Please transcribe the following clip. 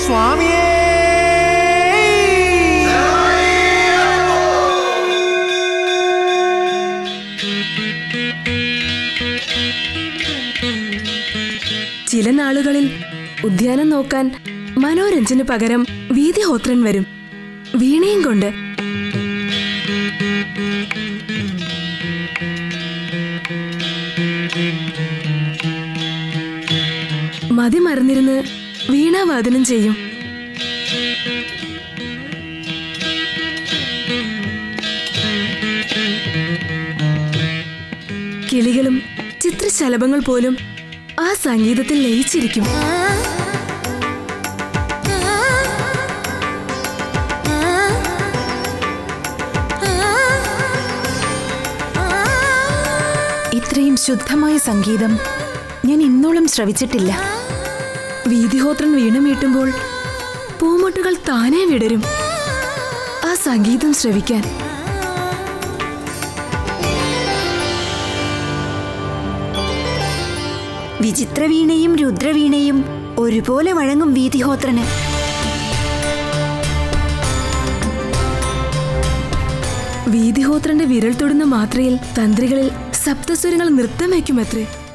സ്വാമിയേ ചില നാളുകളിൽ ഉദ്യാനം നോക്കാൻ മനോരഞ്ജന് പകരം വീതിഹോത്രൻ വരും വീണയും കൊണ്ട് മതി മറന്നിരുന്ന് വീണാവാദനം ചെയ്യും കിളികളും ചിത്രശലഭങ്ങൾ പോലും ആ സംഗീതത്തിൽ ലയിച്ചിരിക്കും ഇത്രയും ശുദ്ധമായ സംഗീതം ഞാൻ ഇന്നോളം ശ്രവിച്ചിട്ടില്ല വീതിഹോത്രൻ വീണുമീട്ടുമ്പോൾ പൂമൊട്ടുകൾ താനേ വിടരും ആ സംഗീതം ശ്രവിക്കാൻ വിചിത്രവീണയും രുദ്രവീണയും ഒരുപോലെ വഴങ്ങും വീതിഹോത്രന് വീതിഹോത്രന്റെ വിരൽ തൊടുന്ന മാത്രയിൽ തന്ത്രികളിൽ സപ്തസ്വരങ്ങൾ നൃത്തം വയ്ക്കുമത്രേ